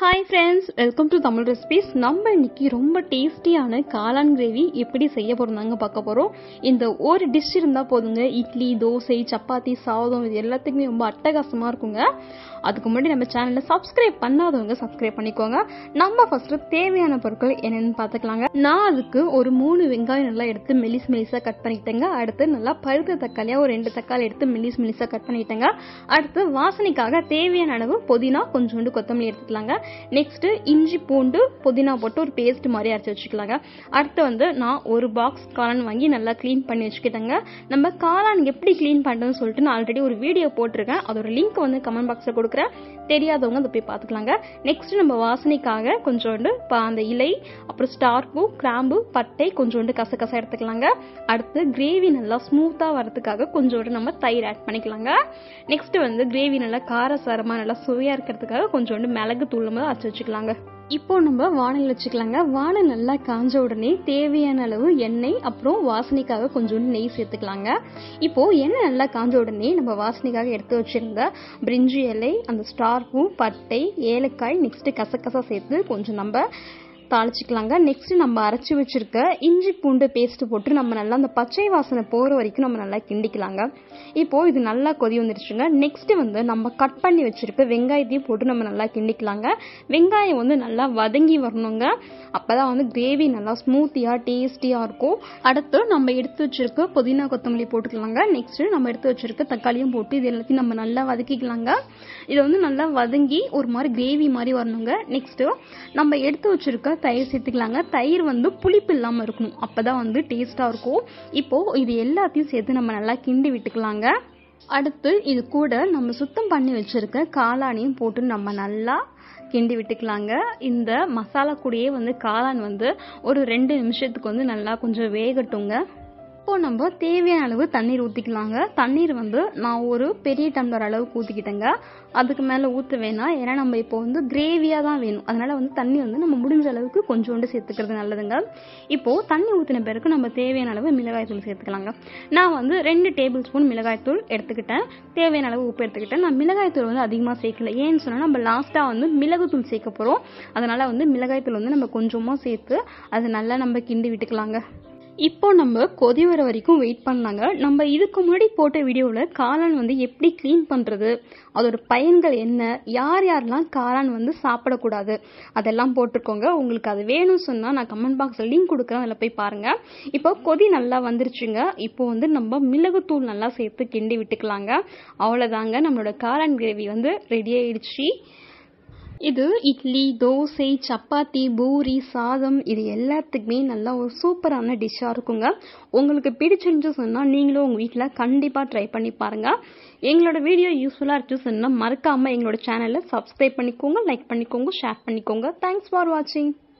hi friends welcome to Tamil recipes நம்ம இன்னைக்கு ரொம்ப டேஸ்டியான காளான் கிரேவி எப்படி செய்ய போகிறோம் தாங்க பார்க்க போகிறோம் இந்த ஒரு டிஷ் இருந்தால் போதுங்க இட்லி தோசை சப்பாத்தி சாதம் இது எல்லாத்துக்குமே ரொம்ப அட்டகாசமாக இருக்குங்க அதுக்கு முன்னாடி நம்ம சேனலில் சப்ஸ்கிரைப் பண்ணாதவங்க சப்ஸ்கிரைப் பண்ணிக்கோங்க நம்ம ஃபஸ்ட்டு தேவையான பொருட்கள் என்னென்னு பார்த்துக்கலாங்க நான் அதுக்கு ஒரு மூணு வெங்காயம் நல்லா எடுத்து மெலிஸ் மெலிஸாக கட் பண்ணிட்டேங்க அடுத்து நல்லா பழுத்த தக்காளியாக ஒரு ரெண்டு தக்காளி எடுத்து மெலிஸ் மெலிஸாக கட் பண்ணிட்டேங்க அடுத்து வாசனைக்காக தேவையான அளவு புதினா கொஞ்சோண்டு கொத்தமல்லி எடுத்துக்கலாங்க நெக்ஸ்ட்டு இஞ்சி பூண்டு புதினா போட்டு ஒரு பேஸ்ட் மாதிரி அரைச்சி வச்சுக்கலாங்க அடுத்து வந்து நான் ஒரு பாக்ஸ் காளான் வாங்கி நல்லா க்ளீன் பண்ணி வச்சுக்கிட்டேங்க நம்ம காளான் எப்படி க்ளீன் பண்ணுறதுன்னு சொல்லிட்டு நான் ஆல்ரெடி ஒரு வீடியோ போட்டிருக்கேன் அதோட லிங்க் வந்து கமெண்ட் பாக்ஸில் கொடுக்குறேன் தெரியாதவங்க அதை போய் பார்த்துக்கலாங்க நெக்ஸ்ட் நம்ம வாசனைக்காக கொஞ்சோண்டு ப- அந்த இலை அப்புறம் ஸ்டார் பூ கிராம்பு பட்டை கொஞ்சோண்டு கசகசா எடுத்துக்கலாங்க அடுத்து கிரேவி நல்லா ஸ்மூத்தாக வரதுக்காக கொஞ்சோண்டு நம்ம தயிர் ஆட் பண்ணிக்கலாங்க நெக்ஸ்ட் வந்து கிரேவி நல்லா காரசாரமாக நல்லா சுவையாக இருக்கிறதுக்காக கொஞ்சோண்டு மிளகு தூள் நம்ம அரைச்சி வச்சுக்கலாங்க இப்போ நம்ம வானல் வச்சுக்கலாங்க வானல் நல்லா காஞ்ச உடனே தேவையான அளவு எண்ணெய் அப்புறம் வாசனைக்காக கொஞ்சோண்டு நெய் சேர்த்துக்கலாங்க இப்போ எண்ணெய் நல்லா காஞ்ச உடனே நம்ம வாசனைக்காக எடுத்து வச்சிருந்த பிரிஞ்சி இலை அந்த ஸ்டார் பூ பட்டை ஏலக்காய் நெக்ஸ்ட் கசகசா சேர்த்து கொஞ்சம் நம்ம தாளிச்சிக்கலாங்க நெக்ஸ்ட் நம்ம அரைச்சி வச்சிருக்க இஞ்சி பூண்டு பேஸ்ட் போட்டு நம்ம நல்லா அந்த பச்சை வாசனை போகிற வரைக்கும் நம்ம நல்லா கிண்டிக்கலாங்க இப்போ இது நல்லா கொதி வந்துருச்சுங்க நெக்ஸ்ட் வந்து நம்ம கட் பண்ணி வச்சிருக்க வெங்காயத்தையும் போட்டு நம்ம நல்லா கிண்டிக்கலாங்க வெங்காயம் வந்து நல்லா வதங்கி வரணுங்க அப்பதான் வந்து கிரேவி நல்லா ஸ்மூத்தியாக டேஸ்டியாக இருக்கும் அடுத்து நம்ம எடுத்து வச்சிருக்க புதினா கொத்தமல்லி போட்டுக்கலாங்க நெக்ஸ்ட் நம்ம எடுத்து வச்சிருக்க தக்காளியும் போட்டு இது எல்லாத்தையும் நம்ம நல்லா வதக்கிக்கலாங்க இது வந்து நல்லா வதங்கி ஒரு மாதிரி கிரேவி மாதிரி வரணுங்க நெக்ஸ்ட் நம்ம எடுத்து வச்சிருக்க தயிர் சேர்த்துக்கலாங்க தயிர் வந்து புளிப்பு இல்லாமல் இருக்கணும் அப்பதான் வந்து டேஸ்டா இருக்கும் இப்போ இது எல்லாத்தையும் சேர்த்து நம்ம நல்லா கிண்டி விட்டுக்கலாங்க அடுத்து இது கூட நம்ம சுத்தம் பண்ணி வச்சிருக்க காளானையும் போட்டு நம்ம நல்லா கிண்டி விட்டுக்கலாங்க இந்த மசாலா கூடயே வந்து காளான் வந்து ஒரு ரெண்டு நிமிஷத்துக்கு வந்து நல்லா கொஞ்சம் வேகட்டுங்க இப்போ நம்ம தேவையான அளவு தண்ணீர் ஊற்றிக்கலாங்க தண்ணீர் வந்து நான் ஒரு பெரிய டம்ளர் அளவுக்கு ஊற்றிக்கிட்டேங்க அதுக்கு மேலே ஊற்ற வேணாம் ஏன்னா நம்ம இப்போ வந்து கிரேவியாக தான் வேணும் அதனால வந்து தண்ணி வந்து நம்ம முடிஞ்ச அளவுக்கு கொஞ்சோண்டு சேர்த்துக்கிறது நல்லதுங்க இப்போ தண்ணி ஊற்றின பிறகு நம்ம தேவையான அளவு மிளகாய் தூள் சேர்த்துக்கலாங்க நான் வந்து ரெண்டு டேபிள் ஸ்பூன் மிளகாய் தூள் எடுத்துக்கிட்டேன் தேவையான அளவு உப்பு எடுத்துக்கிட்டேன் நான் மிளகாய் தூள் வந்து அதிகமாக சேர்க்கல ஏன்னு சொன்னால் நம்ம லாஸ்ட்டாக வந்து மிளகு தூள் சேர்க்க போகிறோம் அதனால வந்து மிளகாய் தூள் வந்து நம்ம கொஞ்சமாக சேர்த்து அது நல்லா நம்ம கிண்டி விட்டுக்கலாங்க இப்போ நம்ம கொதி வர வரைக்கும் வெயிட் பண்ணலாங்க நம்ம இதுக்கு முன்னாடி போட்ட வீடியோவில் காளான் வந்து எப்படி க்ளீன் பண்ணுறது அதோட பயன்கள் என்ன யார் யாரெல்லாம் காளான் வந்து சாப்பிடக்கூடாது அதெல்லாம் போட்டிருக்கோங்க உங்களுக்கு அது வேணும்னு சொன்னால் நான் கமெண்ட் பாக்ஸில் லிங்க் கொடுக்குறேன் அதில் போய் பாருங்கள் இப்போ கொதி நல்லா வந்துருச்சுங்க இப்போ வந்து நம்ம மிளகுத்தூள் நல்லா சேர்த்து கிண்டி விட்டுக்கலாங்க அவ்வளோதாங்க நம்மளோட காளான் கிரேவி வந்து ரெடி ஆயிடுச்சு இது இட்லி தோசை சப்பாத்தி பூரி சாதம் இது எல்லாத்துக்குமே நல்லா ஒரு சூப்பரான டிஷ்ஷாக இருக்குங்க உங்களுக்கு பிடிச்சிருந்து சொன்னால் நீங்களும் உங்கள் வீட்டில் கண்டிப்பாக ட்ரை பண்ணி பாருங்கள் எங்களோட வீடியோ யூஸ்ஃபுல்லாக இருந்துச்சு சொன்னால் மறக்காமல் எங்களோட சேனலை சப்ஸ்கிரைப் பண்ணிக்கோங்க லைக் பண்ணிக்கோங்க ஷேர் பண்ணிக்கோங்க தேங்க்ஸ் ஃபார் வாட்சிங்